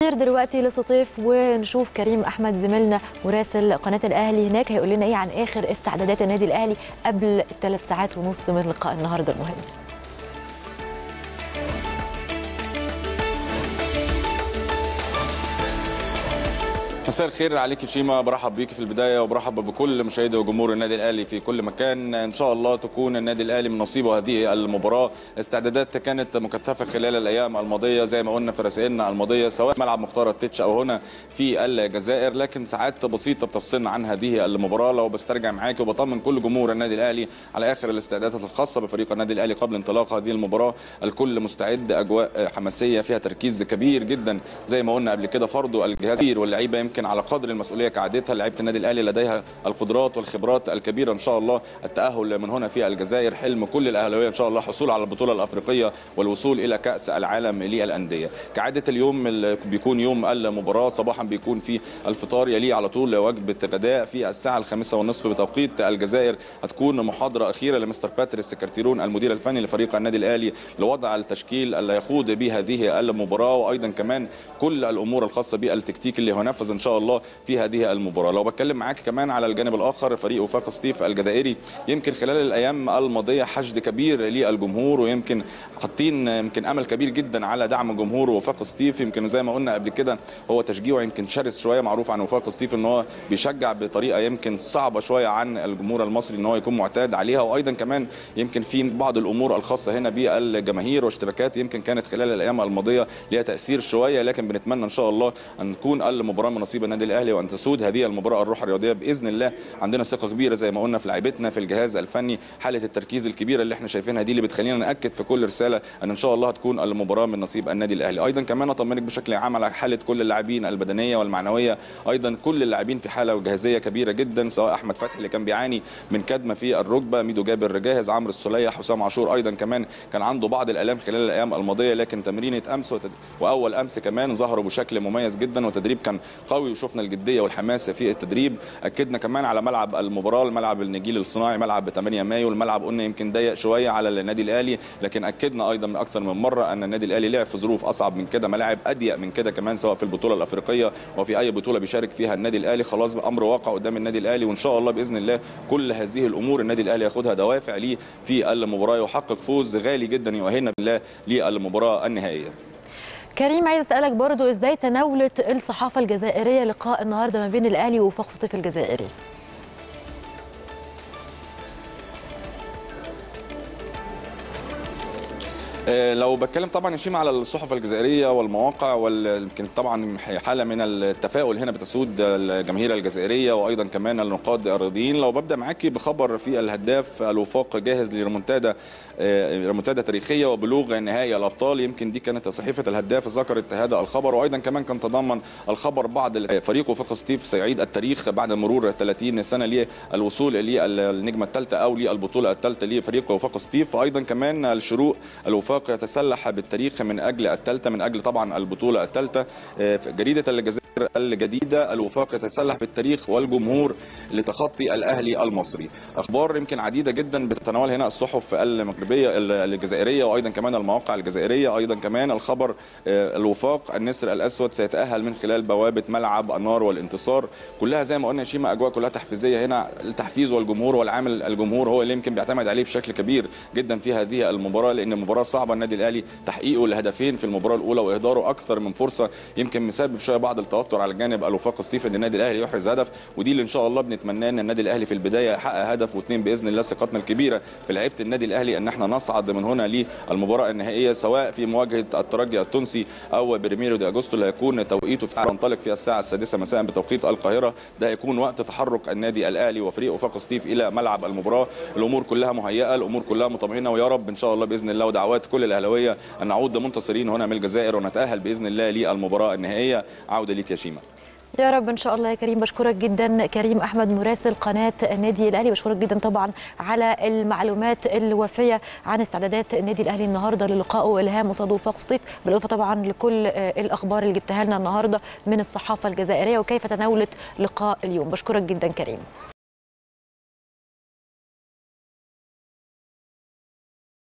نطير دلوقتي لسطيف ونشوف كريم احمد زميلنا مراسل قناه الاهلي هناك هيقول لنا ايه عن اخر استعدادات النادي الاهلي قبل الثلاث ساعات ونص من لقاء النهارده المهم مساء الخير عليك شيما برحب بيك في البدايه وبرحب بكل مشاهدي وجمهور النادي الاهلي في كل مكان ان شاء الله تكون النادي الاهلي من نصيبه هذه المباراه استعدادات كانت مكثفه خلال الايام الماضيه زي ما قلنا في رسائلنا الماضيه سواء ملعب مختار التتش او هنا في الجزائر لكن ساعات بسيطه بتفصلنا عن هذه المباراه لو بسترجع معاك وبطمن كل جمهور النادي الاهلي على اخر الاستعدادات الخاصه بفريق النادي الاهلي قبل انطلاق هذه المباراه الكل مستعد اجواء حماسيه فيها تركيز كبير جدا زي ما قلنا قبل كده فرضوا الجهاز واللعيبه يمكن على قدر المسؤوليه كعادتها لعيبه النادي الاهلي لديها القدرات والخبرات الكبيره ان شاء الله التاهل من هنا في الجزائر حلم كل الاهلاويه ان شاء الله الحصول على البطوله الافريقيه والوصول الى كاس العالم للانديه كعاده اليوم اللي بيكون يوم المباراه صباحا بيكون في الفطار يليه على طول وجبه غداء في الساعه الخامسة والنصف بتوقيت الجزائر هتكون محاضره اخيره لمستر باتريس كارتيرون المدير الفني لفريق النادي الاهلي لوضع التشكيل اللي يخوض به هذه المباراه وايضا كمان كل الامور الخاصه بالتكتيك اللي هينفذ ان شاء الله في هذه المباراه لو بتكلم معاك كمان على الجانب الاخر فريق وفاق سطيف الجزائري يمكن خلال الايام الماضيه حشد كبير للجمهور ويمكن حاطين يمكن امل كبير جدا على دعم جمهور وفاق سطيف يمكن زي ما قلنا قبل كده هو تشجيعه يمكن شرس شويه معروف عن وفاق سطيف ان هو بيشجع بطريقه يمكن صعبه شويه عن الجمهور المصري ان هو يكون معتاد عليها وايضا كمان يمكن في بعض الامور الخاصه هنا بالجماهير واشتراكات يمكن كانت خلال الايام الماضيه ليها تاثير شويه لكن بنتمنى ان شاء الله ان تكون المباراه من نصيب النادي الاهلي وان تسود هذه المباراه الروح الرياضيه باذن الله عندنا ثقه كبيره زي ما قلنا في لعيبتنا في الجهاز الفني حاله التركيز الكبيره اللي احنا شايفينها دي اللي بتخلينا ناكد في كل رساله ان ان شاء الله هتكون المباراه من نصيب النادي الاهلي ايضا كمان اطمنك بشكل عام على حاله كل اللاعبين البدنيه والمعنويه ايضا كل اللاعبين في حاله وجاهزيه كبيره جدا سواء احمد فتحي اللي كان بيعاني من كدمه في الركبه ميدو جابر جاهز عمرو السوليه حسام عاشور ايضا كمان كان عنده بعض الالام خلال الايام الماضيه لكن تمرينه امس وتد... واول امس كمان ظهروا بشكل مميز جدا وتدريب كان قوي وشفنا الجديه والحماسه في التدريب اكدنا كمان على ملعب المباراه الملعب النجيل الصناعي ملعب 8 مايو الملعب قلنا يمكن ضيق شويه على النادي الاهلي لكن اكدنا ايضا من اكثر من مره ان النادي الاهلي لعب في ظروف اصعب من كده ملاعب اضيق من كده كمان سواء في البطوله الافريقيه وفي اي بطوله بيشارك فيها النادي الاهلي خلاص بامر واقع قدام النادي الاهلي وان شاء الله باذن الله كل هذه الامور النادي الاهلي ياخدها دوافع ليه في المباراه ويحقق فوز غالي جدا يؤهلنا بالله للمباراه النهائيه كريم عايز اسالك برضو ازاي تناولت الصحافه الجزائريه لقاء النهارده ما بين الاهلي ووفاق سطيف الجزائري لو بتكلم طبعا يا شيماء على الصحف الجزائريه والمواقع ويمكن طبعا حاله من التفاؤل هنا بتسود الجماهير الجزائريه وايضا كمان النقاد الرياضيين لو ببدا معاكي بخبر في الهداف الوفاق جاهز لريمونتادا ريمونتادا تاريخيه وبلوغ نهائي الابطال يمكن دي كانت صحيفه الهداف ذكرت هذا الخبر وايضا كمان كان تضمن الخبر بعض فريق وفاق سطيف سيعيد التاريخ بعد مرور 30 سنه للوصول للنجمه الثالثه او للبطوله الثالثه لفريق وفاق سطيف وايضا كمان الشروق الوفاق الوفاق يتسلح بالتاريخ من اجل الثالثه من اجل طبعا البطوله الثالثه جريده الجزائر الجديدة الوفاق يتسلح بالتاريخ والجمهور لتخطي الأهلي المصري أخبار يمكن عديدة جدا بتتناول هنا الصحف المغربية الجزائرية وأيضا كمان المواقع الجزائرية أيضا كمان الخبر الوفاق النسر الأسود سيتأهل من خلال بوابة ملعب النار والانتصار كلها زي ما قلنا شيما أجواء كلها تحفيزية هنا التحفيز والجمهور والعامل الجمهور هو اللي يمكن بيعتمد عليه بشكل كبير جدا في هذه المباراة لأن المباراة صعبة النادي الأهلي تحقيقه لهدفين في المباراة الأولى وإهداره أكثر من فرصة يمكن مسبب شوية بعض التوتر التوتر على الجانب الوفاق سطيف ان النادي الاهلي يحرز هدف ودي اللي ان شاء الله بنتمناه ان النادي الاهلي في البدايه يحقق هدف واثنين باذن الله ثقتنا الكبيره في لعيبه النادي الاهلي ان احنا نصعد من هنا للمباراه النهائيه سواء في مواجهه الترجي التونسي او بريميرو دي اجوستو اللي هيكون توقيته في الساعه تنطلق في الساعه السادسه مساء بتوقيت القاهره ده هيكون وقت تحرك النادي الاهلي وفريق وفاق سطيف الى ملعب المباراه الامور كلها مهيئه الامور كلها مطمئنه ويا رب ان شاء الله باذن الله ودعوات كل الاهلاويه ان نعود منتصرين هنا من الجزائر ونتاهل باذن الله للمباراه النهائيه عوده ليك يا شيماء يا رب ان شاء الله يا كريم بشكرك جدا كريم احمد مراسل قناه النادي الاهلي بشكرك جدا طبعا على المعلومات الوافيه عن استعدادات النادي الاهلي النهارده للقائه الهام قصاد وفاق سطيف بالاضافه طبعا لكل الاخبار اللي جبتها لنا النهارده من الصحافه الجزائريه وكيف تناولت لقاء اليوم بشكرك جدا كريم